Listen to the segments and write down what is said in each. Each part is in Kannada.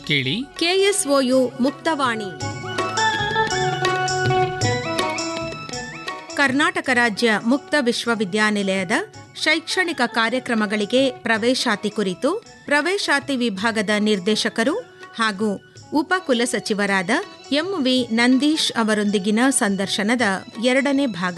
ಕೇಳಿ ಕೆಎಸ್ಒಯು ಮುಕ್ತವಾಣಿ ಕರ್ನಾಟಕ ರಾಜ್ಯ ಮುಕ್ತ ವಿಶ್ವವಿದ್ಯಾನಿಲಯದ ಶೈಕ್ಷಣಿಕ ಕಾರ್ಯಕ್ರಮಗಳಿಗೆ ಪ್ರವೇಶಾತಿ ಕುರಿತು ಪ್ರವೇಶಾತಿ ವಿಭಾಗದ ನಿರ್ದೇಶಕರು ಹಾಗೂ ಉಪ ಕುಲಸಚಿವರಾದ ಎಂವಿ ನಂದೀಶ್ ಅವರೊಂದಿಗಿನ ಸಂದರ್ಶನದ ಎರಡನೇ ಭಾಗ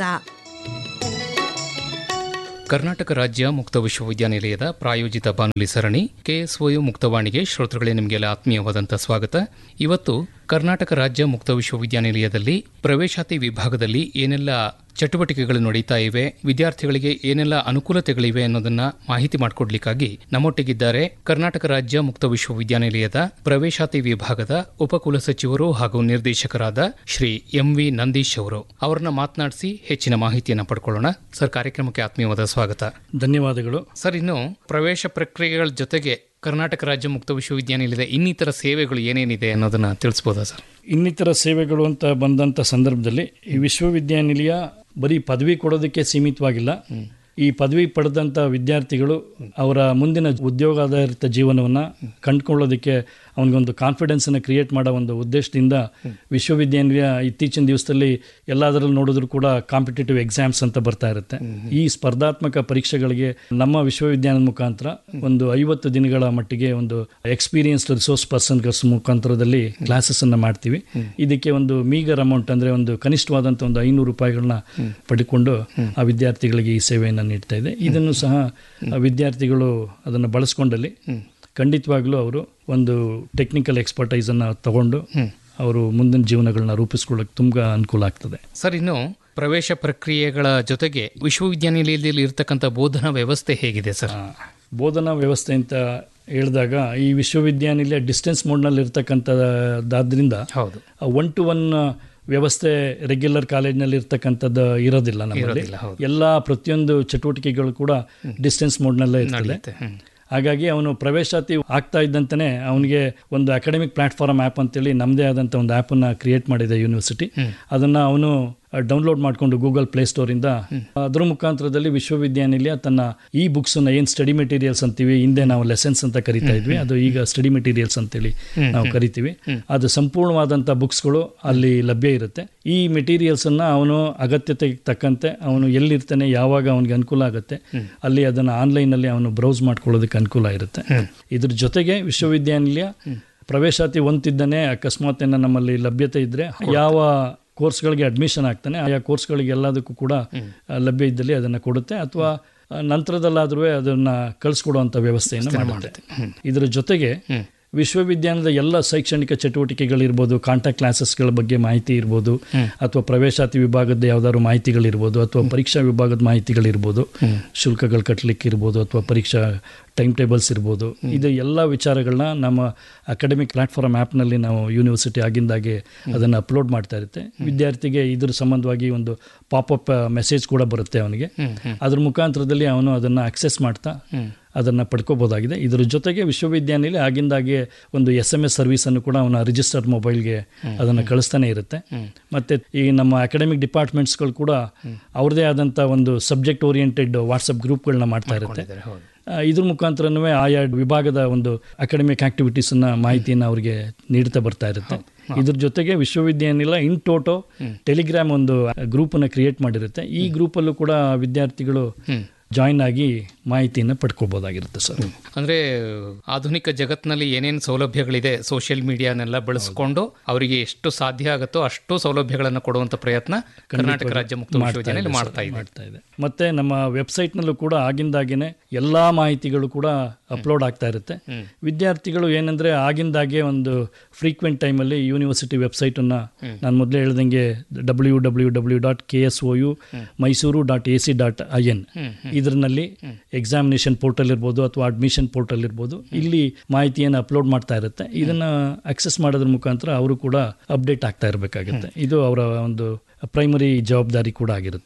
ಕರ್ನಾಟಕ ರಾಜ್ಯ ಮುಕ್ತ ವಿಶ್ವವಿದ್ಯಾನಿಲಯದ ಪ್ರಾಯೋಜಿತ ಬಾನುಲಿ ಸರಣಿ ಕೆಎಸ್ಒಯು ಮುಕ್ತವಾಣಿಗೆ ಶ್ರೋತೃಗಳೇ ನಿಮಗೆಲ್ಲ ಆತ್ಮೀಯವಾದಂಥ ಸ್ವಾಗತ ಇವತ್ತು ಕರ್ನಾಟಕ ರಾಜ್ಯ ಮುಕ್ತ ವಿಶ್ವವಿದ್ಯಾನಿಲಯದಲ್ಲಿ ಪ್ರವೇಶಾತಿ ವಿಭಾಗದಲ್ಲಿ ಏನೆಲ್ಲ ಚಟುವಟಿಕೆಗಳು ನಡೀತಾ ಇವೆ ವಿದ್ಯಾರ್ಥಿಗಳಿಗೆ ಏನೆಲ್ಲ ಅನುಕೂಲತೆಗಳಿವೆ ಅನ್ನೋದನ್ನ ಮಾಹಿತಿ ಮಾಡಿಕೊಡ್ಲಿಕ್ಕಾಗಿ ನಮ್ಮೊಟ್ಟಿಗಿದ್ದಾರೆ ಕರ್ನಾಟಕ ರಾಜ್ಯ ಮುಕ್ತ ವಿಶ್ವವಿದ್ಯಾನಿಲಯದ ಪ್ರವೇಶಾತಿ ವಿಭಾಗದ ಉಪಕುಲಸಚಿವರು ಹಾಗೂ ನಿರ್ದೇಶಕರಾದ ಶ್ರೀ ಎಂ ವಿ ನಂದೀಶ್ ಅವರು ಅವರನ್ನ ಮಾತನಾಡಿಸಿ ಹೆಚ್ಚಿನ ಮಾಹಿತಿಯನ್ನು ಪಡ್ಕೊಳ್ಳೋಣ ಸರ್ ಕಾರ್ಯಕ್ರಮಕ್ಕೆ ಆತ್ಮೀಯವಾದ ಸ್ವಾಗತ ಧನ್ಯವಾದಗಳು ಸರ್ ಇನ್ನು ಪ್ರವೇಶ ಪ್ರಕ್ರಿಯೆಗಳ ಜೊತೆಗೆ ಕರ್ನಾಟಕ ರಾಜ್ಯ ಮುಕ್ತ ವಿಶ್ವವಿದ್ಯಾನಿಲಯದ ಇನ್ನಿತರ ಸೇವೆಗಳು ಏನೇನಿದೆ ಅನ್ನೋದನ್ನ ತಿಳಿಸ್ಬೋದಾ ಸರ್ ಇನ್ನಿತರ ಸೇವೆಗಳು ಅಂತ ಬಂದಂಥ ಸಂದರ್ಭದಲ್ಲಿ ಈ ವಿಶ್ವವಿದ್ಯಾನಿಲಯ ಬರೀ ಪದವಿ ಕೊಡೋದಕ್ಕೆ ಸೀಮಿತವಾಗಿಲ್ಲ ಈ ಪದವಿ ಪಡೆದಂಥ ವಿದ್ಯಾರ್ಥಿಗಳು ಅವರ ಮುಂದಿನ ಉದ್ಯೋಗಾಧಾರಿತ ಜೀವನವನ್ನು ಕಂಡುಕೊಳ್ಳೋದಕ್ಕೆ ಅವನಿಗೊಂದು ಕಾನ್ಫಿಡೆನ್ಸನ್ನು ಕ್ರಿಯೇಟ್ ಮಾಡೋ ಒಂದು ಉದ್ದೇಶದಿಂದ ವಿಶ್ವವಿದ್ಯಾನಿಲಯ ಇತ್ತೀಚಿನ ದಿವಸದಲ್ಲಿ ಎಲ್ಲದರಲ್ಲೂ ನೋಡಿದ್ರು ಕೂಡ ಕಾಂಪಿಟೇಟಿವ್ ಎಕ್ಸಾಮ್ಸ್ ಅಂತ ಬರ್ತಾ ಇರುತ್ತೆ ಈ ಸ್ಪರ್ಧಾತ್ಮಕ ಪರೀಕ್ಷೆಗಳಿಗೆ ನಮ್ಮ ವಿಶ್ವವಿದ್ಯಾಲಯದ ಮುಖಾಂತರ ಒಂದು ಐವತ್ತು ದಿನಗಳ ಮಟ್ಟಿಗೆ ಒಂದು ಎಕ್ಸ್ಪೀರಿಯನ್ಸ್ಡ್ ರಿಸೋರ್ಸ್ ಪರ್ಸನ್ಸ್ ಮುಖಾಂತರದಲ್ಲಿ ಕ್ಲಾಸಸ್ ಅನ್ನ ಮಾಡ್ತೀವಿ ಇದಕ್ಕೆ ಒಂದು ಮೀಗರ್ ಅಮೌಂಟ್ ಅಂದ್ರೆ ಒಂದು ಕನಿಷ್ಠವಾದಂಥ ಒಂದು ಐನೂರು ರೂಪಾಯಿಗಳನ್ನ ಪಡ್ಕೊಂಡು ಆ ವಿದ್ಯಾರ್ಥಿಗಳಿಗೆ ಈ ಸೇವೆಯನ್ನು ನೀಡ್ತಾ ಇದೆ ಇದನ್ನು ಸಹ ಆ ವಿದ್ಯಾರ್ಥಿಗಳು ಅದನ್ನು ಬಳಸ್ಕೊಂಡಲ್ಲಿ ಖಂಡಿತವಾಗ್ಲೂ ಅವರು ಒಂದು ಟೆಕ್ನಿಕಲ್ ಎಕ್ಸ್ಪರ್ಟೈಸ್ ಅನ್ನ ತಗೊಂಡು ಅವರು ಮುಂದಿನ ಜೀವನಗಳನ್ನ ರೂಪಿಸ್ಕೊಳ್ಳೋಕೆ ತುಂಬಾ ಅನುಕೂಲ ಆಗ್ತದೆ ಸರ್ ಇನ್ನು ಪ್ರವೇಶ ಪ್ರಕ್ರಿಯೆಗಳ ಜೊತೆಗೆ ವಿಶ್ವವಿದ್ಯಾನಿಲಯದಲ್ಲಿ ಇರತಕ್ಕಂಥ ಬೋಧನಾ ವ್ಯವಸ್ಥೆ ಹೇಗಿದೆ ಸರ್ ಆ, ಬೋಧನಾ ವ್ಯವಸ್ಥೆ ಅಂತ ಹೇಳಿದಾಗ ಈ ವಿಶ್ವವಿದ್ಯಾನಿಲಯ ಡಿಸ್ಟೆನ್ಸ್ ಮೋಡ್ನಲ್ಲಿ ಇರ್ತಕ್ಕಂಥದ್ದಾದ್ರಿಂದ ಹೌದು ಒನ್ ಟು ಒನ್ ವ್ಯವಸ್ಥೆ ರೆಗ್ಯುಲರ್ ಕಾಲೇಜ್ನಲ್ಲಿ ಇರ್ತಕ್ಕಂಥದ್ದು ಇರೋದಿಲ್ಲ ನಮ್ಮಲ್ಲಿ ಇರೋದಿಲ್ಲ, ಹೌದು. ಎಲ್ಲ ಪ್ರತಿಯೊಂದು ಚಟುವಟಿಕೆಗಳು ಕೂಡ ಡಿಸ್ಟೆನ್ಸ್ ಮೋಡ್ನಲ್ಲೇ ಇರ್ತದೆ ನಡೆಯುತ್ತೆ ಹ್ಮ್. ಹಾಗಾಗಿ ಅವನು ಪ್ರವೇಶಾತಿ ಆಗ್ತಾ ಇದ್ದಂತೆಯೇ ಅವನಿಗೆ ಒಂದು ಅಕಾಡೆಮಿಕ್ ಪ್ಲಾಟ್ಫಾರ್ಮ್ ಆ್ಯಪ್ ಅಂತೇಳಿ ನಮ್ಮದೇ ಆದಂಥ ಒಂದು ಆ್ಯಪನ್ನು ಕ್ರಿಯೇಟ್ ಮಾಡಿದೆ ಯೂನಿವರ್ಸಿಟಿ ಅದನ್ನು ಅವನು ಡೌನ್ಲೋಡ್ ಮಾಡಿಕೊಂಡು ಗೂಗಲ್ ಪ್ಲೇಸ್ಟೋರಿಂದ ಅದರ ಮುಖಾಂತರದಲ್ಲಿ ವಿಶ್ವವಿದ್ಯಾನಿಲಯ ತನ್ನ ಈ ಬುಕ್ಸನ್ನು ಏನು ಸ್ಟಡಿ ಮೆಟೀರಿಯಲ್ಸ್ ಅಂತೀವಿ ಹಿಂದೆ ನಾವು ಲೆಸನ್ಸ್ ಅಂತ ಕರಿತಾ ಇದ್ವಿ ಅದು ಈಗ ಸ್ಟಡಿ ಮೆಟೀರಿಯಲ್ಸ್ ಅಂತೇಳಿ ನಾವು ಕರಿತೀವಿ ಅದು ಸಂಪೂರ್ಣವಾದಂಥ ಬುಕ್ಸ್ಗಳು ಅಲ್ಲಿ ಲಭ್ಯ ಇರುತ್ತೆ ಈ ಮೆಟೀರಿಯಲ್ಸನ್ನು ಅವನು ಅಗತ್ಯತೆಗೆ ತಕ್ಕಂತೆ ಅವನು ಎಲ್ಲಿರ್ತಾನೆ ಯಾವಾಗ ಅವನಿಗೆ ಅನುಕೂಲ ಆಗುತ್ತೆ ಅಲ್ಲಿ ಅದನ್ನು ಆನ್ಲೈನಲ್ಲಿ ಅವನು ಬ್ರೌಸ್ ಮಾಡ್ಕೊಳ್ಳೋದಕ್ಕೆ ಅನುಕೂಲ ಇರುತ್ತೆ ಇದ್ರ ಜೊತೆಗೆ ವಿಶ್ವವಿದ್ಯಾನಿಲಯ ಪ್ರವೇಶಾತಿ ಹೊಂತಿದ್ದಾನೆ ಅಕಸ್ಮಾತ್ ಏನೋ ನಮ್ಮಲ್ಲಿ ಲಭ್ಯತೆ ಇದ್ದರೆ ಯಾವ ಕೋರ್ಸ್ಗಳಿಗೆ ಅಡ್ಮಿಷನ್ ಆಗ್ತಾನೆ ಆಯಾ ಕೋರ್ಸ್ಗಳಿಗೆ ಎಲ್ಲದಕ್ಕೂ ಕೂಡ ಆ, ಲಭ್ಯ ಇದ್ದಲ್ಲಿ ಅದನ್ನು ಕೊಡುತ್ತೆ ಅಥವಾ ನಂತರದಲ್ಲಾದ್ರೂ ಅದನ್ನು ಕಳಿಸ್ಕೊಡುವಂಥ ವ್ಯವಸ್ಥೆಯನ್ನು ಮಾಡುತ್ತೆ ಇದರ ಜೊತೆಗೆ ವಿಶ್ವವಿದ್ಯಾಲಯದ ಎಲ್ಲ ಶೈಕ್ಷಣಿಕ ಚಟುವಟಿಕೆಗಳಿರ್ಬೋದು ಕಾಂಟ್ಯಾಕ್ಟ್ ಕ್ಲಾಸಸ್ಗಳ ಬಗ್ಗೆ ಮಾಹಿತಿ ಇರ್ಬೋದು ಅಥವಾ ಪ್ರವೇಶಾತಿ ವಿಭಾಗದ ಯಾವ್ದಾದ್ರು ಮಾಹಿತಿಗಳಿರ್ಬೋದು ಅಥವಾ ಪರೀಕ್ಷಾ ವಿಭಾಗದ ಮಾಹಿತಿಗಳಿರ್ಬೋದು ಶುಲ್ಕಗಳು ಕಟ್ಟಲಿಕ್ಕೆ ಇರ್ಬೋದು ಅಥವಾ ಪರೀಕ್ಷಾ ಟೈಮ್ ಟೇಬಲ್ಸ್ ಇರ್ಬೋದು ಇದು ಎಲ್ಲ ವಿಚಾರಗಳನ್ನ ನಮ್ಮ ಅಕಾಡೆಮಿಕ್ ಪ್ಲಾಟ್ಫಾರ್ಮ್ ಆ್ಯಪ್ನಲ್ಲಿ ನಾವು ಯೂನಿವರ್ಸಿಟಿ ಆಗಿಂದಾಗೆ ಅದನ್ನು ಅಪ್ಲೋಡ್ ಮಾಡ್ತಾ ಇರುತ್ತೆ ವಿದ್ಯಾರ್ಥಿಗೆ ಇದ್ರ ಸಂಬಂಧವಾಗಿ ಒಂದು ಪಾಪಪ್ ಮೆಸೇಜ್ ಕೂಡ ಬರುತ್ತೆ ಅವನಿಗೆ ಅದ್ರ ಮುಖಾಂತರದಲ್ಲಿ ಅವನು ಅದನ್ನು ಅಕ್ಸೆಸ್ ಮಾಡ್ತಾ ಅದನ್ನು ಪಡ್ಕೋಬೋದಾಗಿದೆ ಇದರ ಜೊತೆಗೆ ವಿಶ್ವವಿದ್ಯಾನಿಲಯ ಆಗಿಂದಾಗೆ ಒಂದು ಎಸ್ ಎಮ್ ಎಸ್ ಸರ್ವಿಸನ್ನು ಕೂಡ ಅವನ ರಿಜಿಸ್ಟರ್ಡ್ ಮೊಬೈಲ್ಗೆ ಅದನ್ನು ಕಳಿಸ್ತಾನೆ ಇರುತ್ತೆ ಮತ್ತು ಈ ನಮ್ಮ ಅಕಾಡೆಮಿಕ್ ಡಿಪಾರ್ಟ್ಮೆಂಟ್ಸ್ಗಳು ಕೂಡ ಅವ್ರದ್ದೇ ಆದಂಥ ಒಂದು ಸಬ್ಜೆಕ್ಟ್ ಓರಿಯೆಂಟೆಡ್ ವಾಟ್ಸಪ್ ಗ್ರೂಪ್ಗಳನ್ನ ಮಾಡ್ತಾ ಇರುತ್ತೆ ಹೌದು ಆ, ಇದ್ರ ಮುಖಾಂತರನೂ ಆಯಾ ವಿಭಾಗದ ಒಂದು ಅಕಾಡೆಮಿಕ್ ಆಕ್ಟಿವಿಟೀಸನ್ನ ಮಾಹಿತಿಯನ್ನು ಅವರಿಗೆ ನೀಡ್ತಾ ಬರ್ತಾ ಇರುತ್ತೆ ಇದ್ರ ಜೊತೆಗೆ ವಿಶ್ವವಿದ್ಯಾನಿಲಯ ಇನ್ ಟೋಟೋ ಟೆಲಿಗ್ರಾಮ್ ಒಂದು ಗ್ರೂಪನ್ನು ಕ್ರಿಯೇಟ್ ಮಾಡಿರುತ್ತೆ ಈ ಗ್ರೂಪಲ್ಲೂ ಕೂಡ ವಿದ್ಯಾರ್ಥಿಗಳು ಜಾಯಿನ್ ಆಗಿ ಮಾಹಿತಿಯನ್ನು ಪಡ್ಕೊಳ್ಬೋದಾಗಿರುತ್ತೆ ಸರ್ ಅಂದ್ರೆ ಆಧುನಿಕ ಜಗತ್ತಿನಲ್ಲಿ ಏನೇನು ಸೌಲಭ್ಯಗಳಿದೆ ಸೋಷಿಯಲ್ ಮೀಡಿಯಾನೆಲ್ಲ ಬಳಸಿಕೊಂಡು ಅವರಿಗೆ ಎಷ್ಟು ಸಾಧ್ಯ ಆಗುತ್ತೋ ಅಷ್ಟು ಸೌಲಭ್ಯಗಳನ್ನು ಕೊಡುವಂತ ಪ್ರಯತ್ನ ಕರ್ನಾಟಕ ರಾಜ್ಯ ಮುಕ್ತ ವಿಶ್ವವಿದ್ಯಾನಿಲಯ ಮಾಡ್ತಾ ಇದೆ ಮಾಡ್ತಾ ಇದೆ ಮತ್ತೆ ನಮ್ಮ ವೆಬ್ಸೈಟ್ನಲ್ಲೂ ಕೂಡ ಆಗಿಂದಾಗೇನೆ ಎಲ್ಲಾ ಮಾಹಿತಿಗಳು ಕೂಡ ಅಪ್ಲೋಡ್ ಆಗ್ತಾ ಇರುತ್ತೆ ವಿದ್ಯಾರ್ಥಿಗಳು ಏನಂದ್ರೆ ಆಗಿಂದಾಗೆ ಒಂದು ಫ್ರೀಕ್ವೆಂಟ್ ಟೈಮಲ್ಲಿ ಯೂನಿವರ್ಸಿಟಿ ವೆಬ್ಸೈಟನ್ನು ನಾನು ಮೊದಲೇ ಹೇಳ್ದಂಗೆ W W W dot K S O U Mysuru dot A C dot I N ಇದರಲ್ಲಿ ಎಕ್ಸಾಮಿನೇಷನ್ ಪೋರ್ಟಲ್ ಇರ್ಬೋದು ಅಥವಾ ಅಡ್ಮಿಷನ್ ಪೋರ್ಟಲ್ ಇರ್ಬೋದು ಇಲ್ಲಿ ಮಾಹಿತಿಯನ್ನು ಅಪ್ಲೋಡ್ ಮಾಡ್ತಾ ಇರುತ್ತೆ ಇದನ್ನ ಅಕ್ಸೆಸ್ ಮಾಡೋದ್ರ ಮುಖಾಂತರ ಅವರು ಕೂಡ ಅಪ್ಡೇಟ್ ಆಗ್ತಾ ಇರಬೇಕಾಗುತ್ತೆ ಇದು ಅವರ ಒಂದು ಪ್ರೈಮರಿ ಜವಾಬ್ದಾರಿ ಕೂಡ ಆಗಿರುತ್ತೆ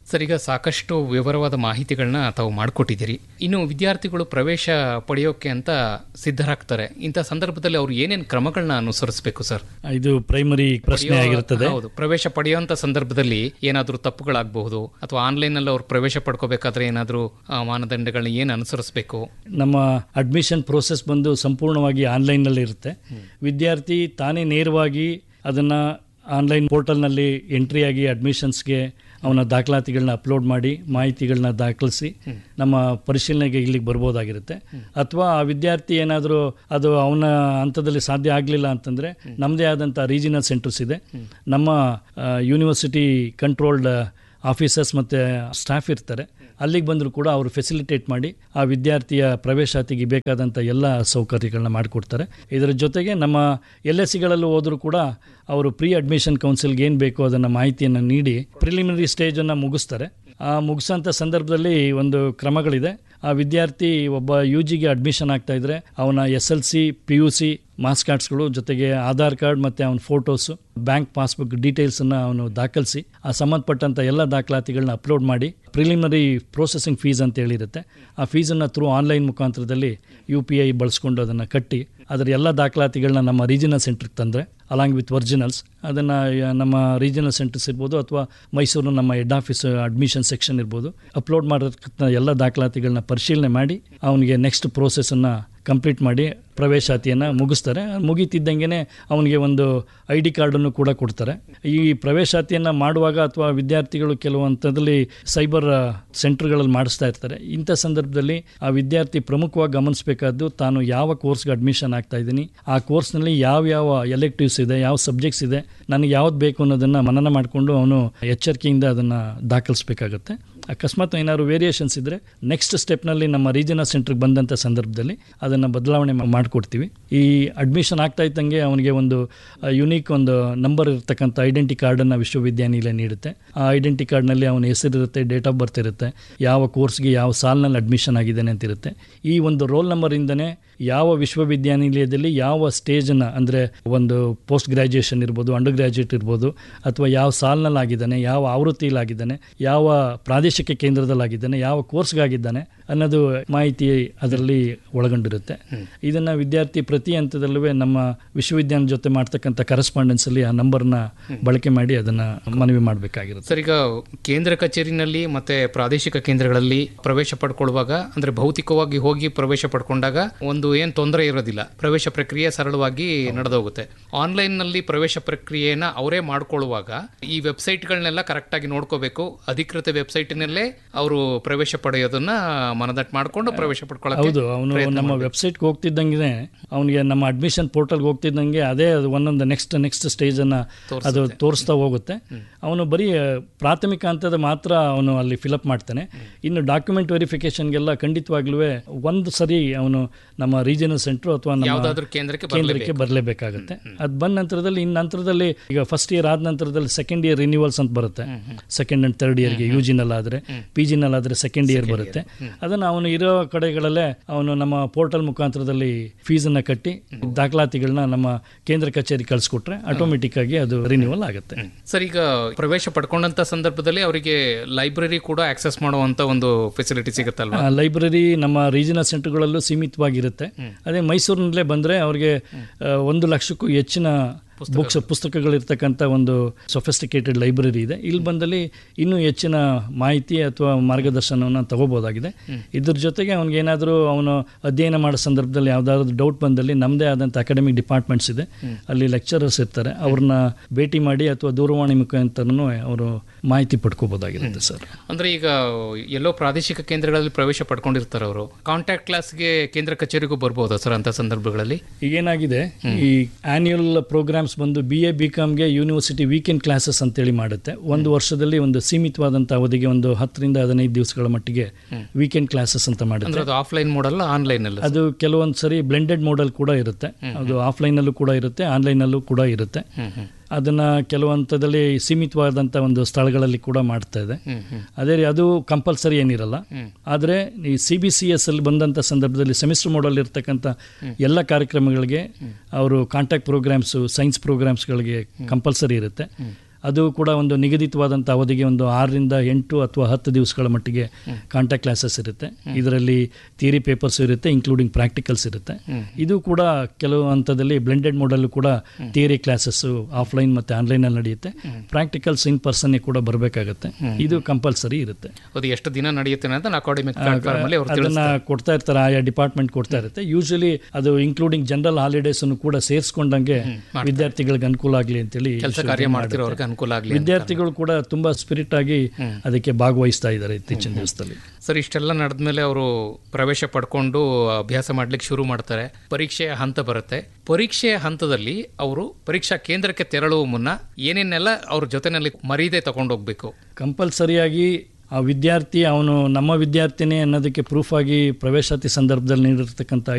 ಸರ್ ಈಗ ಸಾಕಷ್ಟು ವಿವರವಾದ ಮಾಹಿತಿಗಳನ್ನ ತಾವು ಮಾಡಿಕೊಟ್ಟಿದ್ದೀರಿ ಇನ್ನು ವಿದ್ಯಾರ್ಥಿಗಳು ಪ್ರವೇಶ ಪಡೆಯೋಕೆ ಅಂತ ಸಿದ್ಧರಾಗ್ತಾರೆ ಇಂಥ ಸಂದರ್ಭದಲ್ಲಿ ಅವರು ಏನೇನು ಕ್ರಮಗಳನ್ನ ಅನುಸರಿಸಬೇಕು ಸರ್ ಇದು ಪ್ರೈಮರಿ ಪ್ರಶ್ನೆ ಆಗಿರುತ್ತದೆ ಹೌದು ಪ್ರವೇಶ ಪಡೆಯುವಂತ ಸಂದರ್ಭದಲ್ಲಿ ಏನಾದರೂ ತಪ್ಪುಗಳಾಗಬಹುದು ಅಥವಾ ಆನ್ಲೈನ್ ಅಲ್ಲಿ ಅವ್ರು ಪ್ರವೇಶ ಪಡ್ಕೋಬೇಕಾದ್ರೆ ಏನಾದರೂ ಮಾನದಂಡಗಳನ್ನ ಏನು ಅನುಸರಿಸಬೇಕು ನಮ್ಮ ಅಡ್ಮಿಷನ್ ಪ್ರೋಸೆಸ್ ಬಂದು ಸಂಪೂರ್ಣವಾಗಿ ಆನ್ಲೈನ್ನಲ್ಲಿ ಇರುತ್ತೆ ವಿದ್ಯಾರ್ಥಿ ತಾನೇ ನೇರವಾಗಿ ಅದನ್ನು ಆನ್ಲೈನ್ ಪೋರ್ಟಲ್ನಲ್ಲಿ ಎಂಟ್ರಿಯಾಗಿ ಅಡ್ಮಿಷನ್ಸ್ಗೆ ಅವನ ದಾಖಲಾತಿಗಳನ್ನ ಅಪ್ಲೋಡ್ ಮಾಡಿ ಮಾಹಿತಿಗಳನ್ನ ದಾಖಲಿಸಿ ನಮ್ಮ ಪರಿಶೀಲನೆಗೆ ಇಲ್ಲಿಗೆ ಬರ್ಬೋದಾಗಿರುತ್ತೆ ಅಥವಾ ಆ ವಿದ್ಯಾರ್ಥಿ ಏನಾದರೂ ಅದು ಅವನ ಹಂತದಲ್ಲಿ ಸಾಧ್ಯ ಆಗಲಿಲ್ಲ ಅಂತಂದರೆ ನಮ್ಮದೇ ಆದಂಥ ರೀಜಿನಲ್ ಸೆಂಟರ್ಸ್ ಇದೆ ನಮ್ಮ ಯೂನಿವರ್ಸಿಟಿ ಕಂಟ್ರೋಲ್ಡ್ ಆಫೀಸರ್ಸ್ ಮತ್ತು ಸ್ಟಾಫ್ ಇರ್ತಾರೆ ಅಲ್ಲಿಗೆ ಬಂದರೂ ಕೂಡ ಅವರು ಫೆಸಿಲಿಟೇಟ್ ಮಾಡಿ ಆ ವಿದ್ಯಾರ್ಥಿಯ ಪ್ರವೇಶಾತಿಗೆ ಬೇಕಾದಂಥ ಎಲ್ಲ ಸೌಕರ್ಯಗಳನ್ನ ಮಾಡಿಕೊಡ್ತಾರೆ ಇದರ ಜೊತೆಗೆ ನಮ್ಮ ಎಲ್ ಎಸ್ ಸಿಗಳಲ್ಲೂ ಹೋದರೂ ಕೂಡ ಅವರು ಪ್ರೀ ಅಡ್ಮಿಷನ್ ಕೌನ್ಸಿಲ್ಗೆ ಏನು ಬೇಕೋ ಅದನ್ನು ಮಾಹಿತಿಯನ್ನು ನೀಡಿ ಪ್ರಿಲಿಮಿನರಿ ಸ್ಟೇಜನ್ನು ಮುಗಿಸ್ತಾರೆ ಆ ಮುಗಿಸೋಂಥ ಸಂದರ್ಭದಲ್ಲಿ ಒಂದು ಕ್ರಮಗಳಿದೆ ಆ ವಿದ್ಯಾರ್ಥಿ ಒಬ್ಬ ಯು ಜಿಗೆ ಅಡ್ಮಿಷನ್ ಆಗ್ತಾ ಇದ್ರೆ ಅವನ S L C P U C marks ಕಾರ್ಡ್ಸ್ಗಳು ಜೊತೆಗೆ ಆಧಾರ್ ಕಾರ್ಡ್ ಮತ್ತು ಅವನ ಫೋಟೋಸು ಬ್ಯಾಂಕ್ ಪಾಸ್ಬುಕ್ ಡೀಟೇಲ್ಸನ್ನು ಅವನು ದಾಖಲಿಸಿ ಆ ಸಂಬಂಧಪಟ್ಟಂಥ ಎಲ್ಲ ದಾಖಲಾತಿಗಳನ್ನ ಅಪ್ಲೋಡ್ ಮಾಡಿ ಪ್ರಿಲಿಮಿನರಿ ಪ್ರೊಸೆಸಿಂಗ್ ಫೀಸ್ ಅಂತ ಹೇಳಿರುತ್ತೆ ಆ ಫೀಸನ್ನು ಥ್ರೂ ಆನ್ಲೈನ್ ಮುಖಾಂತರದಲ್ಲಿ ಯು ಪಿ ಐ ಬಳಸ್ಕೊಂಡು ಅದನ್ನು ಕಟ್ಟಿ ಅದರ ಎಲ್ಲ ದಾಖಲಾತಿಗಳನ್ನ ನಮ್ಮ ರೀಜನಲ್ ಸೆಂಟ್ರಿಗೆ ತಂದರೆ ಅಲಾಂಗ್ ವಿತ್ ಒರಿಜಿನಲ್ಸ್ ಅದನ್ನು ನಮ್ಮ ರೀಜನಲ್ ಸೆಂಟರ್ಸ್ ಇರ್ಬೋದು ಅಥವಾ ಮೈಸೂರು ನಮ್ಮ ಹೆಡ್ ಆಫೀಸ್ ಅಡ್ಮಿಷನ್ ಸೆಕ್ಷನ್ ಇರ್ಬೋದು ಅಪ್ಲೋಡ್ ಮಾಡಿರ್ತಕ್ಕಂಥ ಎಲ್ಲ ದಾಖಲಾತಿಗಳನ್ನ ಪರಿಶೀಲನೆ ಮಾಡಿ ಅವನಿಗೆ ನೆಕ್ಸ್ಟ್ ಪ್ರೋಸೆಸನ್ನು ಕಂಪ್ಲೀಟ್ ಮಾಡಿ ಪ್ರವೇಶಾತಿಯನ್ನು ಮುಗಿಸ್ತಾರೆ ಮುಗೀತಿದ್ದಂಗೆ ಅವನಿಗೆ ಒಂದು ಐ ಡಿ ಕಾರ್ಡನ್ನು ಕೂಡ ಕೊಡ್ತಾರೆ ಈ ಪ್ರವೇಶಾತಿಯನ್ನು ಮಾಡುವಾಗ ಅಥವಾ ವಿದ್ಯಾರ್ಥಿಗಳು ಕೆಲವು ಹಂತದಲ್ಲಿ ಸೈಬರ್ ಸೆಂಟರ್ಗಳಲ್ಲಿ ಮಾಡಿಸ್ತಾ ಇರ್ತಾರೆ ಇಂಥ ಸಂದರ್ಭದಲ್ಲಿ ಆ ವಿದ್ಯಾರ್ಥಿ ಪ್ರಮುಖವಾಗಿ ಗಮನಿಸಬೇಕಾದ್ದು ತಾನು ಯಾವ ಕೋರ್ಸ್ಗೆ ಅಡ್ಮಿಷನ್ ಆಗ್ತಾ ಇದ್ದೀನಿ ಆ ಕೋರ್ಸ್ನಲ್ಲಿ ಯಾವ ಯಾವ ಎಲೆಕ್ಟಿವ್ಸ್ ಇದೆ ಯಾವ ಸಬ್ಜೆಕ್ಟ್ಸ್ ಇದೆ ನನಗೆ ಯಾವ್ದು ಬೇಕು ಅನ್ನೋದನ್ನು ಮನನ ಮಾಡಿಕೊಂಡು ಅವನು ಎಚ್ಚರಿಕೆಯಿಂದ ಅದನ್ನು ದಾಖಲಿಸಬೇಕಾಗತ್ತೆ ಅಕಸ್ಮಾತ್ ಏನಾದ್ರು ವೇರಿಯೇಷನ್ಸ್ ಇದ್ದರೆ ನೆಕ್ಸ್ಟ್ ಸ್ಟೆಪ್ನಲ್ಲಿ ನಮ್ಮ ರೀಜನಲ್ ಸೆಂಟ್ರಿಗೆ ಬಂದಂಥ ಸಂದರ್ಭದಲ್ಲಿ ಅದನ್ನು ಬದಲಾವಣೆ ಮಾಡಿಕೊಡ್ತೀವಿ ಈ ಅಡ್ಮಿಷನ್ ಆಗ್ತಾ ಇದ್ದಂಗೆ ಅವನಿಗೆ ಒಂದು ಯುನೀಕ್ ಒಂದು ನಂಬರ್ ಇರತಕ್ಕಂಥ ಐಡೆಂಟಿ ಕಾರ್ಡನ್ನು ವಿಶ್ವವಿದ್ಯಾನಿಲಯ ನೀಡುತ್ತೆ ಆ ಐಡೆಂಟಿ ಕಾರ್ಡ್ನಲ್ಲಿ ಅವನ ಹೆಸರಿರುತ್ತೆ ಡೇಟ್ ಆಫ್ ಬರ್ತ್ ಇರುತ್ತೆ ಯಾವ ಕೋರ್ಸ್ಗೆ ಯಾವ ಸಾಲಿನಲ್ಲಿ ಅಡ್ಮಿಷನ್ ಆಗಿದ್ದಾನೆ ಅಂತ ಇರುತ್ತೆ ಈ ಒಂದು ರೋಲ್ ನಂಬರಿಂದನೇ ಯಾವ ವಿಶ್ವವಿದ್ಯಾನಿಲಯದಲ್ಲಿ ಯಾವ ಸ್ಟೇಜನ್ನು ಅಂದರೆ ಒಂದು ಪೋಸ್ಟ್ ಗ್ರ್ಯಾಜುಯೇಷನ್ ಇರ್ಬೋದು ಅಂಡರ್ ಗ್ರ್ಯಾಜುಯೇಟ್ ಇರ್ಬೋದು ಅಥವಾ ಯಾವ ಸಾಲಿನಲ್ಲಿ ಆಗಿದ್ದಾನೆ ಯಾವ ಆವೃತ್ತಿಯಲ್ಲಾಗಿದ್ದಾನೆ ಯಾವ ಪ್ರಾದೇಶಿಕ ಕೇಂದ್ರದಲ್ಲಾಗಿದ್ದಾನೆ ಯಾವ ಕೋರ್ಸ್ಗಾಗಿದ್ದಾನೆ ಅನ್ನೋದು ಮಾಹಿತಿ ಅದರಲ್ಲಿ ಒಳಗೊಂಡಿರುತ್ತೆ ಇದನ್ನು ವಿದ್ಯಾರ್ಥಿ ಪ್ರತಿ ಹಂತದಲ್ಲೂ ನಮ್ಮ ವಿಶ್ವವಿದ್ಯಾಲಯದ ಜೊತೆ ಮಾಡ್ತಕ್ಕಂಥ ಕರೆಸ್ಪಾಂಡೆನ್ಸಲ್ಲಿ ಆ ನಂಬರ್ನ ಬಳಕೆ ಮಾಡಿ ಅದನ್ನು ಮನವಿ ಮಾಡಬೇಕಾಗಿರುತ್ತೆ ಸರ್ ಈಗ ಕೇಂದ್ರ ಕಚೇರಿನಲ್ಲಿ ಮತ್ತೆ ಪ್ರಾದೇಶಿಕ ಕೇಂದ್ರಗಳಲ್ಲಿ ಪ್ರವೇಶ ಪಡ್ಕೊಳ್ಳುವಾಗ ಅಂದ್ರೆ ಭೌತಿಕವಾಗಿ ಹೋಗಿ ಪ್ರವೇಶ ಪಡ್ಕೊಂಡಾಗ ಒಂದು ಏನ್ ತೊಂದರೆ ಇರೋದಿಲ್ಲ ಪ್ರವೇಶ ಪ್ರಕ್ರಿಯೆ ಸರಳವಾಗಿ ನಡೆದೋಗುತ್ತೆ ಆನ್ಲೈನ್ ನಲ್ಲಿ ಪ್ರವೇಶ ಪ್ರಕ್ರಿಯೆನ ಅವರೇ ಮಾಡ್ಕೊಳ್ಳುವಾಗ ಈ ವೆಬ್ಸೈಟ್ಗಳನ್ನೆಲ್ಲ ಕರೆಕ್ಟ್ ಆಗಿ ನೋಡ್ಕೋಬೇಕು ಅಧಿಕೃತ ವೆಬ್ಸೈಟ್ನಲ್ಲೇ ಅವರು ಪ್ರವೇಶ ಪಡೆಯೋದನ್ನ ಮನದಟ್ಟು ಮಾಡ್ಕೊಂಡು ಪ್ರವೇಶ ಪಡ್ಕೊಳ್ಳೋಕೆ ಹೌದು ಅವನು ನಮ್ಮ ವೆಬ್ಸೈಟ್ಗೆ ಹೋಗ್ತಿದ್ದಂಗೆ ಅವನಿಗೆ ನಮ್ಮ ಅಡ್ಮಿಷನ್ ಪೋರ್ಟಲ್ಗೆ ಹೋಗ್ತಿದ್ದಂಗೆ ಅದೇ ಅದು ಒಂದೊಂದು ನೆಕ್ಸ್ಟ್ ನೆಕ್ಸ್ಟ್ ಸ್ಟೇಜನ್ನು ಅದು ತೋರಿಸ್ತಾ ಹೋಗುತ್ತೆ ಅವನು ಬರೀ ಪ್ರಾಥಮಿಕ ಹಂತದ ಮಾತ್ರ ಅವನು ಅಲ್ಲಿ ಫಿಲಪ್ ಮಾಡ್ತಾನೆ ಇನ್ನು ಡಾಕ್ಯುಮೆಂಟ್ ವೆರಿಫಿಕೇಶನ್ಗೆಲ್ಲ ಖಂಡಿತವಾಗ್ಲೂ ಒಂದು ಸರಿ ಅವನು ನಮ್ಮ ರೀಜನಲ್ ಸೆಂಟ್ರು ಅಥವಾ ನಮ್ಮ ಯಾವ್ದಾದ್ರು ಕೇಂದ್ರಕ್ಕೆ ಕೇಂದ್ರಕ್ಕೆ ಬರಲೇಬೇಕಾಗುತ್ತೆ ಅದು ಬಂದ ನಂತರದಲ್ಲಿ ಇನ್ನು ನಂತರದಲ್ಲಿ ಈಗ ಫಸ್ಟ್ ಇಯರ್ ಆದ ನಂತರದಲ್ಲಿ ಸೆಕೆಂಡ್ ಇಯರ್ ರಿನ್ಯೂವಲ್ಸ್ ಅಂತ ಬರುತ್ತೆ ಸೆಕೆಂಡ್ ಅಂಡ್ ಥರ್ಡ್ ಇಯರ್ಗೆ ಯು ಜಿನಲ್ಲಾದರೆ ಪಿ ಜಿನಲ್ಲಾದರೆ ಸೆಕೆಂಡ್ ಇಯರ್ ಬರುತ್ತೆ ಅದನ್ನು ಅವನು ಇರೋ ಕಡೆಗಳಲ್ಲೇ ಅವನು ನಮ್ಮ ಪೋರ್ಟಲ್ ಮುಖಾಂತರದಲ್ಲಿ ಫೀಸನ್ನು ಕಟ್ಟಿ ದಾಖಲಾತಿಗಳನ್ನ ನಮ್ಮ ಕೇಂದ್ರ ಕಚೇರಿ ಕಳಿಸ್ಕೊಟ್ರೆ ಆಟೋಮೆಟಿಕ್ ಆಗಿ ಅದು ರಿನ್ಯೂವಲ್ ಆಗುತ್ತೆ ಸರ್ ಈಗ ಪ್ರವೇಶ ಪಡ್ಕೊಂಡಂತ ಸಂದರ್ಭದಲ್ಲಿ ಅವರಿಗೆ ಲೈಬ್ರರಿ ಕೂಡ ಆಕ್ಸೆಸ್ ಮಾಡುವಂತ ಒಂದು ಫೆಸಿಲಿಟಿ ಸಿಗುತ್ತಲ್ವಾ ಆ, ಲೈಬ್ರರಿ ನಮ್ಮ ರೀಜನಲ್ ಸೆಂಟರ್ಗಳಲ್ಲೂ ಸೀಮಿತವಾಗಿರುತ್ತೆ ಅದೇ ಮೈಸೂರಿನಲ್ಲೇ ಬಂದರೆ ಅವ್ರಿಗೆ ಆ, ಒಂದು ಲಕ್ಷಕ್ಕೂ ಹೆಚ್ಚಿನ ಬುಕ್ಸ್ ಪುಸ್ತಕಗಳಿರ್ತಕ್ಕಂಥ ಒಂದು ಸೊಫಿಸ್ಟಿಕೇಟೆಡ್ ಲೈಬ್ರರಿ ಇದೆ ಇಲ್ಲಿ ಬಂದಲ್ಲಿ ಇನ್ನೂ ಹೆಚ್ಚಿನ ಮಾಹಿತಿ ಅಥವಾ ಮಾರ್ಗದರ್ಶನವನ್ನು ತಗೋಬೋದಾಗಿದೆ ಇದ್ರ ಜೊತೆಗೆ ಅವ್ನಿಗೆ ಏನಾದರೂ ಅವನು ಅಧ್ಯಯನ ಮಾಡೋ ಸಂದರ್ಭದಲ್ಲಿ ಯಾವುದಾದ್ರು ಡೌಟ್ ಬಂದಲ್ಲಿ ನಮ್ಮದೇ ಆದಂಥ ಅಕಾಡೆಮಿಕ್ ಡಿಪಾರ್ಟ್ಮೆಂಟ್ಸ್ ಇದೆ ಅಲ್ಲಿ ಲೆಕ್ಚರರ್ಸ್ ಇರ್ತಾರೆ ಅವ್ರನ್ನ ಭೇಟಿ ಮಾಡಿ ಅಥವಾ ದೂರವಾಣಿ ಮುಖಾಂತರನೂ ಅವರು ಮಾಹಿತಿ ಪಡ್ಕೋಬೋದಾಗಿರುತ್ತೆ ಸರ್ ಅಂದ್ರೆ ಈಗ ಎಲ್ಲೋ ಪ್ರಾದೇಶಿಕ ಕೇಂದ್ರಗಳಲ್ಲಿ ಪ್ರವೇಶ ಪಡ್ಕೊಂಡಿರ್ತಾರೆ ಅವರು ಕಾಂಟ್ಯಾಕ್ಟ್ ಕ್ಲಾಸ್ಗೆ ಕೇಂದ್ರ ಕಚೇರಿಗೂ ಬರ್ಬೋದಾ ಸರ್ ಅಂತ ಸಂದರ್ಭಗಳಲ್ಲಿ ಈಗೇನಾಗಿದೆ ಈ ಆನ್ಯುಯಲ್ ಪ್ರೋಗ್ರಾಮ್ಸ್ ಬಂದು ಬಿ ಎ ಬಿ ಕಾಮ್ಗೆ ಯೂನಿವರ್ಸಿಟಿ ವೀಕೆಂಡ್ ಕ್ಲಾಸಸ್ ಅಂತೇಳಿ ಮಾಡುತ್ತೆ ಒಂದು ವರ್ಷದಲ್ಲಿ ಒಂದು ಸೀಮಿತವಾದಂಥ ಅವಧಿಗೆ ಒಂದು ಹತ್ತರಿಂದ ಹದಿನೈದು ದಿವಸಗಳ ಮಟ್ಟಿಗೆ ವೀಕೆಂಡ್ ಕ್ಲಾಸಸ್ ಅಂತ ಮಾಡುತ್ತೆ ಅಂದ್ರೆ ಅದು ಆಫ್ಲೈನ್ ಮೋಡಲ್ಲ ಆನ್ಲೈನ್ ಅಲ್ಲ ಅದು ಕೆಲವೊಂದು ಸರಿ ಬ್ಲೆಂಡೆಡ್ ಮೋಡಲ್ ಕೂಡ ಇರುತ್ತೆ ಅದು ಆಫ್ಲೈನಲ್ಲೂ ಕೂಡ ಇರುತ್ತೆ ಆನ್ಲೈನಲ್ಲೂ ಕೂಡ ಇರುತ್ತೆ ಅದನ್ನು ಕೆಲವು ಹಂತದಲ್ಲಿ ಸೀಮಿತವಾದಂಥ ಒಂದು ಸ್ಥಳಗಳಲ್ಲಿ ಕೂಡ ಮಾಡ್ತಾ ಇದೆ ಅದೇ ರೀ ಅದು ಕಂಪಲ್ಸರಿ ಏನಿರಲ್ಲ ಆದರೆ ಈ ಸಿ ಬಿ ಸಿ ಎಸ್ ಅಲ್ಲಿ ಬಂದಂಥ ಸಂದರ್ಭದಲ್ಲಿ ಸೆಮಿಸ್ಟರ್ ಮೋಡಲ್ ಇರ್ತಕ್ಕಂಥ ಎಲ್ಲ ಕಾರ್ಯಕ್ರಮಗಳಿಗೆ ಅವರು ಕಾಂಟ್ಯಾಕ್ಟ್ ಪ್ರೋಗ್ರಾಮ್ಸು ಸೈನ್ಸ್ ಪ್ರೋಗ್ರಾಮ್ಸ್ಗಳಿಗೆ ಕಂಪಲ್ಸರಿ ಇರುತ್ತೆ ಅದು ಕೂಡ ಒಂದು ನಿಗದಿತವಾದಂಥ ಅವಧಿಗೆ ಒಂದು ಆರರಿಂದ ಎಂಟು ಅಥವಾ ಹತ್ತು ದಿವಸಗಳ ಮಟ್ಟಿಗೆ ಕಾಂಟ್ಯಾಕ್ಟ್ ಕ್ಲಾಸಸ್ ಇರುತ್ತೆ ಇದರಲ್ಲಿ ಥಿಯರಿ ಪೇಪರ್ಸ್ ಇರುತ್ತೆ ಇನ್ಕ್ಲೂಡಿಂಗ್ ಪ್ರಾಕ್ಟಿಕಲ್ಸ್ ಇರುತ್ತೆ ಇದು ಕೂಡ ಕೆಲವು ಹಂತದಲ್ಲಿ ಬ್ಲೆಂಡೆಡ್ ಮಾಡಲ್ ಕೂಡ ಥಿಯರಿ ಕ್ಲಾಸಸ್ಸು ಆಫ್ಲೈನ್ ಮತ್ತು ಆನ್ಲೈನಲ್ಲಿ ನಡೆಯುತ್ತೆ ಪ್ರಾಕ್ಟಿಕಲ್ಸ್ ಇನ್ ಪರ್ಸನ್ನೇ ಕೂಡ ಬರಬೇಕಾಗತ್ತೆ ಇದು ಕಂಪಲ್ಸರಿ ಇರುತ್ತೆ ಅದು ಎಷ್ಟು ದಿನ ನಡೆಯುತ್ತೆ ಅಂತ ಅಕಾಡೆಮಿಕ್ ಪ್ಲಾಟ್ಫಾರ್ಮ್ ಅಲ್ಲಿ ಅವರು ಅದನ್ನ ಕೊಡ್ತಾ ಇರ್ತಾರೆ ಆಯಾ ಡಿಪಾರ್ಟ್ಮೆಂಟ್ ಕೊಡ್ತಾ ಇರುತ್ತೆ ಯೂಶಲಿ ಅದು ಇನ್ಕ್ಲೂಡಿಂಗ್ ಜನರಲ್ ಹಾಲಿಡೇಸ್ ಅನ್ನು ಕೂಡ ಸೇರಿಸ್ಕೊಂಡಂಗೆ ವಿದ್ಯಾರ್ಥಿಗಳಿಗೆ ಅನುಕೂಲ ಆಗಲಿ ಅಂತೇಳಿ ಕೆಲಸ ಕಾರ್ಯ ಮಾಡ್ತಿರೋರ್ಗೆ ಅನುಕೂಲ ಆಗಲಿ ವಿದ್ಯಾರ್ಥಿಗಳು ಕೂಡ ತುಂಬಾ ಸ್ಪಿರಿಟ್ ಆಗಿ ಅದಕ್ಕೆ ಭಾಗವಹಿಸ್ತಾ ಇದ್ದಾರೆ ಇತ್ತೀಚಿನ ದಿವಸದಲ್ಲಿ ಸರ್ ಇಷ್ಟೆಲ್ಲ ನಡೆದ್ಮೇಲೆ ಅವರು ಪ್ರವೇಶ ಪಡ್ಕೊಂಡು ಅಭ್ಯಾಸ ಮಾಡ್ಲಿಕ್ಕೆ ಶುರು ಮಾಡ್ತಾರೆ ಪರೀಕ್ಷೆಯ ಹಂತ ಬರುತ್ತೆ ಪರೀಕ್ಷೆಯ ಹಂತದಲ್ಲಿ ಅವರು ಪರೀಕ್ಷಾ ಕೇಂದ್ರಕ್ಕೆ ತೆರಳುವ ಮುನ್ನ ಏನೇನೆಲ್ಲ ಅವ್ರ ಜೊತೆನಲ್ಲಿ ಮರೀದೆ ತಗೊಂಡೋಗ್ಬೇಕು ಕಂಪಲ್ಸರಿಯಾಗಿ ಆ ವಿದ್ಯಾರ್ಥಿ ಅವನು ನಮ್ಮ ವಿದ್ಯಾರ್ಥಿನೇ ಅನ್ನೋದಕ್ಕೆ ಪ್ರೂಫ್ ಆಗಿ ಪ್ರವೇಶಾತಿ ಸಂದರ್ಭದಲ್ಲಿ ನೀಡಿರ್ತಕ್ಕಂಥ